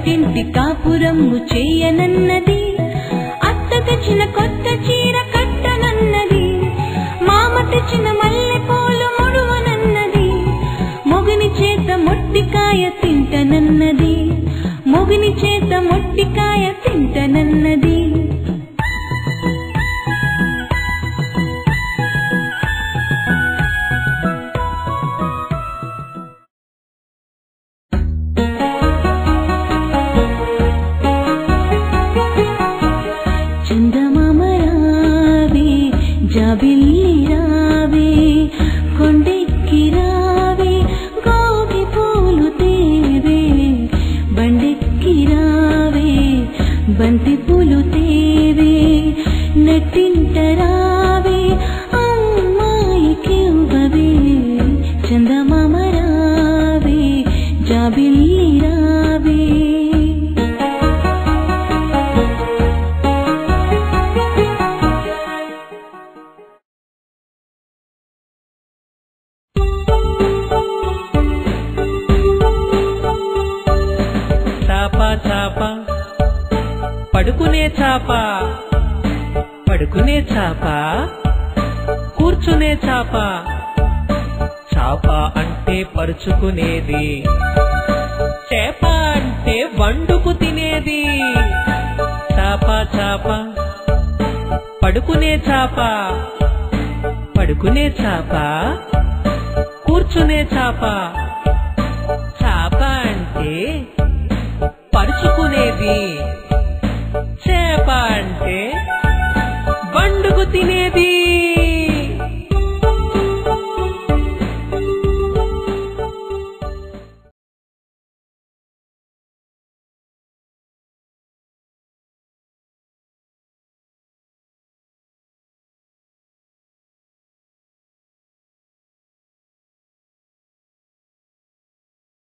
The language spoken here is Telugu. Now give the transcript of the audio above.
అత్తింటి కాపురమ్ము చేయనన్నది అత్త తెచ్చిన కొత్త చీర కట్టనన్నది మామ తెచ్చిన మల్లె పూలు ముడువనన్నది మొగుని చేత మొట్టికాయ తింటనన్నది మొగుని చేత మొట్టికాయ తింటనన్నది చందమామ రావే జాబిల్లి రావే కొండెక్కి రావే గోగి పూలు తేవే బండెక్కి రావే బంతి పూలు తేవే నట్టింట రావే అమ్మాయికి ఇవ్వవే చందమామ రావే జాబిల్లి రావే చాప చాప పడుకునే చాప పడుకునే చాప కూర్చునే చాప చాప అంటే పరుచుకునేది చేప అంటే వండుకు తినేది చాప చాప పడుకునే చాప పడుకునే చాప కూర్చునే చాప చాప అంటే పరుచుకునేది చేప అంటే వండుకు తినేది